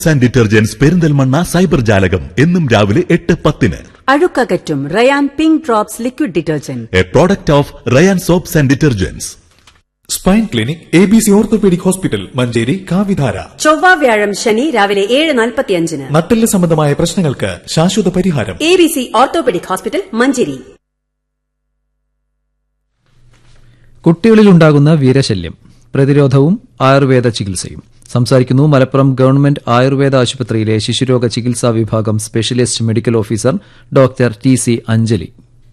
and detergents Perinthalmanna cyber ജാലകം എന്നും രാവിലെ എട്ട് പത്തിന് അഴുക്കകറ്റും Rayan pink drops liquid detergent a product of Rayan soaps and detergents spine clinic A B C orthopaedic hospital Manjeri കാവിധാര ചൊവ്വ വ്യാഴം ശനി രാവിലെ ഏഴ് നാൽപ്പത്തിയഞ്ചിന് നട്ടെല്ല് സംബന്ധമായ പ്രശ്നങ്ങൾക്ക് ശാശ്വത പരിഹാരം A B C orthopaedic hospital Manjeri കുട്ടികളിലുണ്ടാകുന്ന വീരശല്യം പ്രതിരോധവും ആയുർവേദ ചികിത്സയും സംസാരിക്കുന്നു മലപ്പുറം ഗവൺമെന്റ് ആയുർവേദ ആശുപത്രിയിലെ ശിശുരോഗ ചികിത്സാ വിഭാഗം specialist medical officer doctor T C Anjali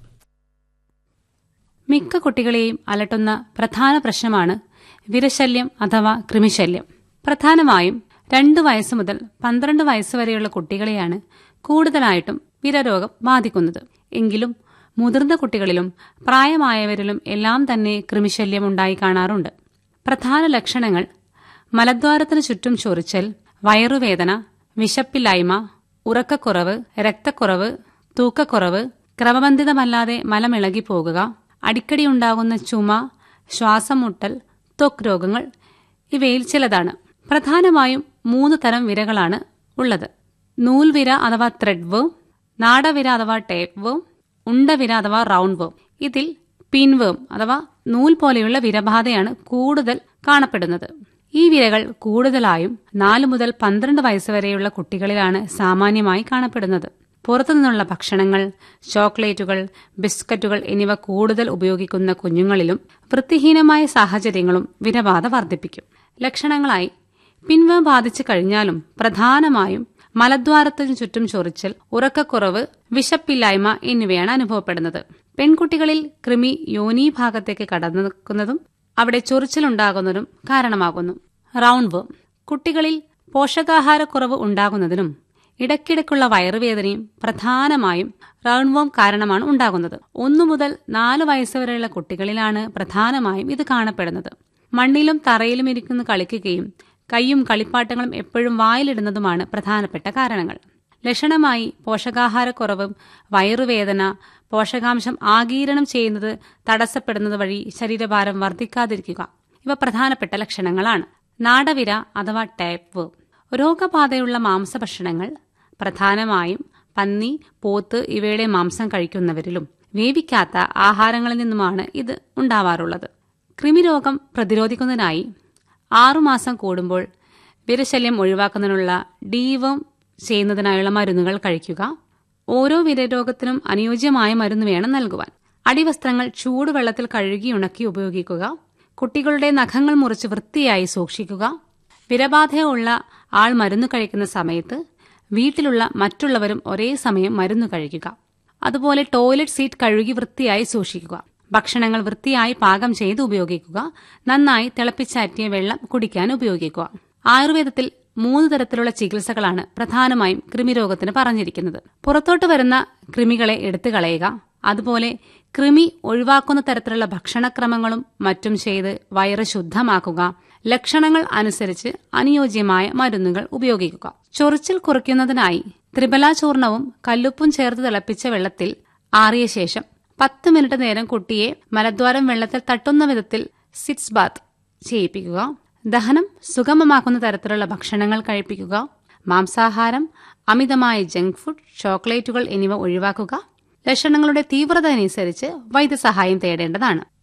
മിക്ക കുട്ടികളെയും അലട്ടുന്ന പ്രധാന പ്രശ്നമാണ് വിരശല്യം അഥവാ കൃമിശല്യം പ്രധാനമായും രണ്ട് വയസ്സ് മുതൽ പന്ത്രണ്ട് വയസ്സ് വരെയുള്ള കുട്ടികളെയാണ് കൂടുതലായിട്ടും വിരരോഗം ബാധിക്കുന്നത് എങ്കിലും മുതിർന്ന കുട്ടികളിലും പ്രായമായവരിലും എല്ലാം തന്നെ കൃമിശല്യം ഉണ്ടായി കാണാറുണ്ട് പ്രധാന ലക്ഷണങ്ങൾ മലദ്വാരത്തിന് ചുറ്റും ചൊറിച്ചൽ വയറുവേദന വിശപ്പില്ലായ്മ ഉറക്കക്കുറവ് രക്തക്കുറവ് തൂക്കക്കുറവ് ക്രമബന്ധിതമല്ലാതെ മലമിളകി പോകുക അടിക്കടി ഉണ്ടാകുന്ന ചുമ ശ്വാസം മുട്ടൽ ത്വക്ക് രോഗങ്ങൾ ഇവയിൽ ചിലതാണ് പ്രധാനമായും മൂന്ന് തരം വിരകളാണ് ഉള്ളത് നൂൽവിര അഥവാ ത്രെഡ് വേം നാടവിര അഥവാ ടേപ്പ് വേം ഉണ്ടവിര അഥവാ റൗണ്ട് വേം ഇതിൽ പിൻവേം അഥവാ നൂൽ പോലെയുള്ള വിരബാധയാണ് കൂടുതൽ കാണപ്പെടുന്നത് ഈ വിരകൾ കൂടുതലായും നാല് മുതൽ പന്ത്രണ്ട് വയസ്സ് വരെയുള്ള കുട്ടികളിലാണ് സാമാന്യമായി കാണപ്പെടുന്നത് പുറത്തുനിന്നുള്ള ഭക്ഷണങ്ങൾ ചോക്ലേറ്റുകൾ ബിസ്ക്കറ്റുകൾ എന്നിവ കൂടുതൽ ഉപയോഗിക്കുന്ന കുഞ്ഞുങ്ങളിലും വൃത്തിഹീനമായ സാഹചര്യങ്ങളും വിരബാധ വർദ്ധിപ്പിക്കും ലക്ഷണങ്ങളായി പിൻവം ബാധിച്ചു കഴിഞ്ഞാലും പ്രധാനമായും മലദ്വാരത്തിനു ചുറ്റും ചൊറിച്ചൽ ഉറക്കക്കുറവ് വിശപ്പില്ലായ്മ എന്നിവയാണ് അനുഭവപ്പെടുന്നത് പെൺകുട്ടികളിൽ കൃമി യോനി ഭാഗത്തേക്ക് കടന്നേക്കുന്നതും അവിടെ ചൊറിച്ചിലുണ്ടാകുന്നതും കാരണമാകുന്നു റൗണ്ട് വേം കുട്ടികളിൽ പോഷകാഹാരക്കുറവ് ഉണ്ടാകുന്നതിനും ഇടയ്ക്കിടയ്ക്കുള്ള വയറുവേദനയും പ്രധാനമായും റൗണ്ട് വേം കാരണമാണ് ഉണ്ടാകുന്നത് ഒന്നു മുതൽ നാല് വയസ്സുവരെയുള്ള കുട്ടികളിലാണ് പ്രധാനമായും ഇത് കാണപ്പെടുന്നത് മണ്ണിലും തറയിലും ഇരിക്കുന്ന കളിക്കുകയും കൈയും കളിപ്പാട്ടങ്ങളും എപ്പോഴും വായിലിടുന്നതുമാണ് പ്രധാനപ്പെട്ട കാരണങ്ങൾ ലക്ഷണമായി പോഷകാഹാരക്കുറവും വയറുവേദന പോഷകാംശം ആഗീരണം ചെയ്യുന്നത് തടസ്സപ്പെടുന്നത് വഴി ശരീരഭാരം വർദ്ധിക്കാതിരിക്കുക ഇവ പ്രധാനപ്പെട്ട ലക്ഷണങ്ങളാണ് നാടവിര അഥവാ ടേപ്പ് രോഗബാധയുള്ള മാംസഭക്ഷണങ്ങൾ പ്രധാനമായും പന്നി പോത്ത് ഇവയുടെ മാംസം കഴിക്കുന്നവരിലും വേവിക്കാത്ത ആഹാരങ്ങളിൽ നിന്നുമാണ് ഇത് ഉണ്ടാവാറുള്ളത് കൃമിരോഗം പ്രതിരോധിക്കുന്നതിനായി ആറുമാസം കൂടുമ്പോൾ വിരശല്യം ഒഴിവാക്കുന്നതിനുള്ള ഡീവം ചെയ്യുന്നതിനായുള്ള മരുന്നുകൾ കഴിക്കുക ഓരോ വിരരോഗത്തിനും അനുയോജ്യമായ മരുന്ന് വേണം നൽകുവാൻ അടിവസ്ത്രങ്ങൾ ചൂടുവെള്ളത്തിൽ കഴുകി ഉണക്കി ഉപയോഗിക്കുക കുട്ടികളുടെ നഖങ്ങൾ മുറിച്ച് വൃത്തിയായി സൂക്ഷിക്കുക വിരബാധയുള്ള ആൾ മരുന്ന് കഴിക്കുന്ന സമയത്ത് വീട്ടിലുള്ള മറ്റുള്ളവരും ഒരേ സമയം മരുന്ന് കഴിക്കുക അതുപോലെ ടോയ്ലറ്റ് സീറ്റ് കഴുകി വൃത്തിയായി സൂക്ഷിക്കുക ഭക്ഷണങ്ങൾ വൃത്തിയായി പാകം ചെയ്ത് ഉപയോഗിക്കുക നന്നായി തിളപ്പിച്ചാറ്റിയ വെള്ളം കുടിക്കാൻ ഉപയോഗിക്കുക ആയുർവേദത്തിൽ മൂന്ന് തരത്തിലുള്ള ചികിത്സകളാണ് പ്രധാനമായും കൃമിരോഗത്തിന് പറഞ്ഞിരിക്കുന്നത് പുറത്തോട്ട് വരുന്ന കൃമികളെ എടുത്തു കളയുക അതുപോലെ കൃമി ഒഴിവാക്കുന്ന തരത്തിലുള്ള ഭക്ഷണക്രമങ്ങളും മറ്റും ചെയ്ത് വയറ് ശുദ്ധമാക്കുക ലക്ഷണങ്ങൾ അനുസരിച്ച് അനുയോജ്യമായ മരുന്നുകൾ ഉപയോഗിക്കുക ചൊറിച്ചിൽ കുറയ്ക്കുന്നതിനായി ത്രിബല ചൂർണവും കല്ലുപ്പും ചേർത്ത് തിളപ്പിച്ച വെള്ളത്തിൽ ആറിയ ശേഷം പത്ത് മിനിറ്റ് നേരം കുട്ടിയെ മലദ്വാരം വെള്ളത്തിൽ തട്ടുന്ന വിധത്തിൽ സിറ്റ്സ് ബാത്ത് ചെയ്യിപ്പിക്കുക ദഹനം സുഗമമാക്കുന്ന തരത്തിലുള്ള ഭക്ഷണങ്ങൾ കഴിപ്പിക്കുക മാംസാഹാരം അമിതമായ ജങ്ക് ഫുഡ് ചോക്ലേറ്റുകൾ എന്നിവ ഒഴിവാക്കുക ലക്ഷണങ്ങളുടെ തീവ്രത അനുസരിച്ച് വൈദ്യസഹായം തേടേണ്ടതാണ്